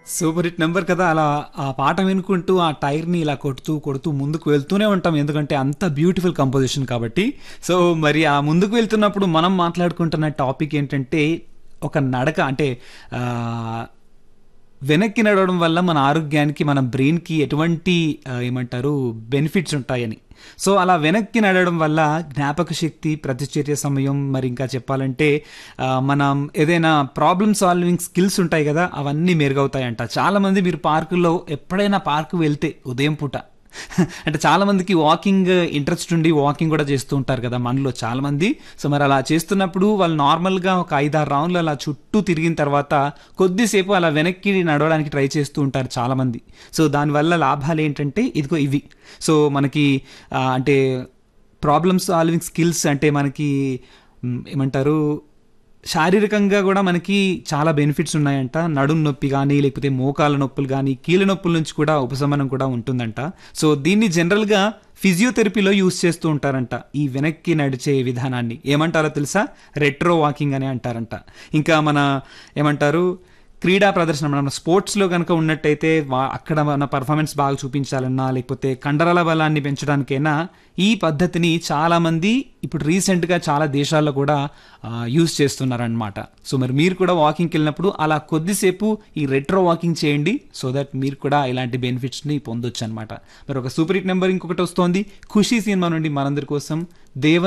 super hit number కదా అలా ఆ పాట వినుకుంటూ ఆ టైర్ని ఇలా కొడుతూ కొడుతూ ముందుకు వెళ్తూనే ఉంటాం ఎందుకంటే అంత బ్యూటిఫుల్ కంపోజిషన్ కాబట్టి సో మరి ఆ ముందుకు వెళ్తున్నప్పుడు మనం మాట్లాడుకుంటున్న టాపిక్ ఏంటంటే ఒక నడక అంటే ఆ, వెనక్కి నడవడం వల్ల మన ఆరోగ్యానికి మన బ్రెయిన్కి ఎటువంటి ఆ, ఏమంటారు బెనిఫిట్స్ ఉంటాయని సో అలా వెనక్కి నడవడం వల్ల జ్ఞాపక శక్తి ప్రతిచర్య సమయం మరి ఇంకా చెప్పాలంటే ఆ, మనం ఏదైనా ప్రాబ్లమ్ సాల్వింగ్ స్కిల్స్ ఉంటాయి కదా అవన్నీ మెరుగవుతాయంట చాలామంది మీరు పార్కుల్లో ఎప్పుడైనా పార్కు వెళ్తే ఉదయం పూట అంటే చాలా మందికి వాకింగ్ ఇంట్రెస్ట్ ఉండి వాకింగ్ కూడా చేస్తూ ఉంటారు కదా మనలో చాలా మంది సో మరి అలా చేస్తున్నప్పుడు వాళ్ళు నార్మల్గా ఒక ఐదారు రౌండ్లు అలా చుట్టూ తిరిగిన తర్వాత కొద్దిసేపు అలా వెనక్కి నడవడానికి ట్రై చేస్తూ ఉంటారు చాలా మంది సో దానివల్ల లాభాలు ఏంటంటే ఇదిగో ఇవి సో మనకి ఆ, అంటే ప్రాబ్లమ్ సాల్వింగ్ స్కిల్స్ అంటే మనకి మ్, ఏమంటారు శారీరకంగా కూడా మనకి చాలా బెనిఫిట్స్ ఉన్నాయంట నడుం నొప్పి కానీ లేకపోతే మోకాల నొప్పులు కానీ కీళ్ళ నొప్పుల నుంచి కూడా ఉపశమనం కూడా ఉంటుందంట సో దీన్ని జనరల్గా ఫిజియోథెరపీలో యూస్ చేస్తూ ఉంటారంట ఈ వెనక్కి నడిచే విధానాన్ని ఏమంటారో తెలుసా రెట్రో వాకింగ్ అని అంటారంట ఇంకా మన ఏమంటారు క్రీడా ప్రదర్శన మన స్పోర్ట్స్లో కనుక ఉన్నట్టయితే వా- అక్కడ మన పర్ఫార్మెన్స్ బాగా చూపించాలన్నా లేకపోతే కండరాల బలాన్ని పెంచడానికైనా ఈ పద్ధతిని చాలామంది ఇప్పుడు రీసెంట్గా చాలా దేశాల్లో కూడా యూజ్ చేస్తున్నారనమాట సో మరి మీరు కూడా వాకింగ్కి వెళ్ళినప్పుడు అలా కొద్దిసేపు ఈ రెట్రో వాకింగ్ చేయండి సో దట్ మీరు కూడా ఇలాంటి బెనిఫిట్స్ని పొందొచ్చు అనమాట మరి ఒక సూపర్ హిట్ నెంబర్ ఇంకొకటి వస్తోంది ఖుషీ సినిమా నుండి మనందరి కోసం దేవ